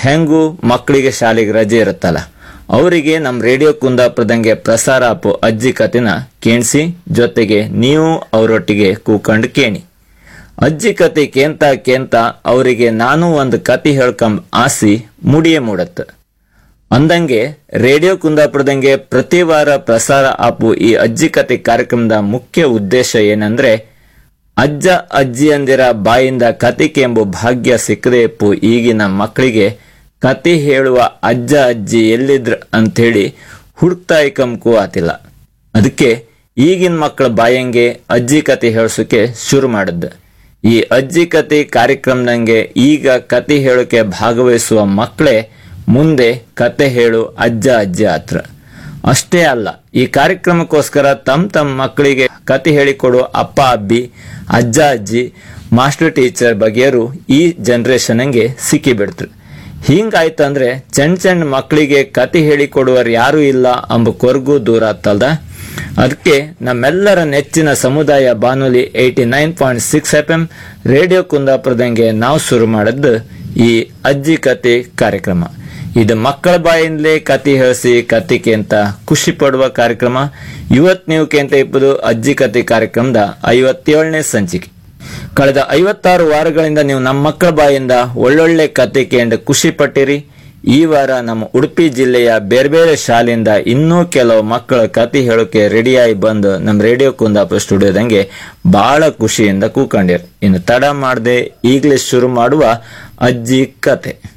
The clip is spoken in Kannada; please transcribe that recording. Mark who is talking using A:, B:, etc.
A: ಹೆಂಗೂ ಮಕ್ಕಳಿಗೆ ಶಾಲೆಗೆ ರಜೆ ಇರುತ್ತಲ್ಲ ಅವರಿಗೆ ನಮ್ಮ ರೇಡಿಯೋ ಕುಂದಾಪುರದಂಗೆ ಪ್ರಸಾರ ಆಪು ಅಜ್ಜಿ ಕತೆನ ಕೇಣಿಸಿ ಜೊತೆಗೆ ನೀವು ಅವರೊಟ್ಟಿಗೆ ಕೂಕಂಡು ಕೇಣಿ ಅಜ್ಜಿ ಕತೆ ಕೇಂತ ಕೇಂತ ಅವರಿಗೆ ನಾನು ಒಂದು ಕತೆ ಹೇಳ್ಕಂಬ ಆಸಿ ಮುಡಿಯೇ ಮೂಡತ್ತ ಅಂದಂಗೆ ರೇಡಿಯೋ ಕುಂದಾಪುರದಂಗೆ ಪ್ರತಿ ವಾರ ಪ್ರಸಾರ ಆಪು ಈ ಅಜ್ಜಿ ಕತೆ ಕಾರ್ಯಕ್ರಮದ ಮುಖ್ಯ ಉದ್ದೇಶ ಏನಂದ್ರೆ ಅಜ್ಜ ಅಜ್ಜಿಯಂದಿರ ಬಾಯಿಂದ ಕತೆ ಎಂಬ ಭಾಗ್ಯ ಸಿಕ್ಕದೆ ಇಪ್ಪು ಈಗಿನ ಮಕ್ಕಳಿಗೆ ಕತೆ ಹೇಳುವ ಅಜ್ಜ ಅಜ್ಜಿ ಎಲ್ಲಿದ್ರ ಅಂಥೇಳಿ ಹುಡುಕ್ತಾ ಇಕಂಕೂ ಆತಿಲ್ಲ ಅದಕ್ಕೆ ಈಗಿನ ಮಕ್ಕಳ ಬಾಯಂಗೆ ಅಜ್ಜಿ ಕತೆ ಹೇಳ್ಸೋಕೆ ಶುರು ಮಾಡಿದ್ದ ಈ ಅಜ್ಜಿ ಕತೆ ಕಾರ್ಯಕ್ರಮದಂಗೆ ಈಗ ಕತೆ ಹೇಳೋಕೆ ಭಾಗವಹಿಸುವ ಮಕ್ಕಳೇ ಮುಂದೆ ಕತೆ ಹೇಳು ಅಜ್ಜ ಅಜ್ಜಿ ಹತ್ರ ಅಷ್ಟೇ ಅಲ್ಲ ಈ ಕಾರ್ಯಕ್ರಮಕ್ಕೋಸ್ಕರ ತಮ್ಮ ತಮ್ಮ ಮಕ್ಕಳಿಗೆ ಕತೆ ಹೇಳಿಕೊಡೋ ಅಪ್ಪ ಅಬ್ಬಿ ಅಜ್ಜ ಅಜ್ಜಿ ಮಾಸ್ಟರ್ ಟೀಚರ್ ಬಗೆಯರು ಈ ಜನರೇಷನ್ಗೆ ಸಿಕ್ಕಿಬಿಡ್ತಾರೆ ಹಿಂಗಾಯ್ತಂದ್ರೆ ಸಣ್ಣ ಸಣ್ಣ ಮಕ್ಕಳಿಗೆ ಕತೆ ಹೇಳಿಕೊಡುವರು ಯಾರು ಇಲ್ಲ ಎಂಬ ಕೊರಗು ದೂರ ಆತಲ್ದ ಅದಕ್ಕೆ ನಮ್ಮೆಲ್ಲರ ನೆಚ್ಚಿನ ಸಮುದಾಯ ಬಾನುಲಿ eighty nine point six F M radio ಕುಂದಾಪುರದಂಗೆ ನಾವು ಶುರು ಮಾಡಿದ್ದು ಈ ಅಜ್ಜಿ ಕತೆ ಕಾರ್ಯಕ್ರಮ ಇದು ಮಕ್ಕಳ ಬಾಯಿಂದಲೇ ಕತೆ ಹೇಳಿಸಿ ಕತಿಕೆ ಅಂತ ಖುಷಿ ಪಡುವ ಕಾರ್ಯಕ್ರಮ ಇವತ್ ನೀವು ಕೇಂತ ಇಪ್ಪದು ಅಜ್ಜಿ ಕತೆ ಕಾರ್ಯಕ್ರಮದ ಐವತ್ತೇಳನೇ ಸಂಚಿಕೆ ಕಳೆದ ಐವತ್ತಾರು ವಾರಗಳಿಂದ ನೀವು ನಮ್ಮ ಮಕ್ಕಳ ಬಾಯಿಂದ ಒಳ್ಳೊಳ್ಳೆ ಕತೆ ಕೇಂದ್ರ ಖುಷಿ ಪಟ್ಟಿರಿ ಈ ವಾರ ನಮ್ಮ ಉಡುಪಿ ಜಿಲ್ಲೆಯ ಬೇರೆ ಬೇರೆ ಶಾಲೆಯಿಂದ ಇನ್ನೂ ಕೆಲವು ಮಕ್ಕಳ ಕತೆ ಹೇಳೋಕೆ ರೆಡಿಯಾಗಿ ಬಂದು ನಮ್ಮ ರೇಡಿಯೋ ಕುಂದಾಪುರ ಸ್ಟುಡಿಯೋದಂಗೆ ಬಹಳ ಖುಷಿಯಿಂದ ಕೂಕೊಂಡಿರಿ ಇನ್ನು ತಡ ಮಾಡದೆ ಈಗಲೇ ಶುರು ಮಾಡುವ ಅಜ್ಜಿ ಕತೆ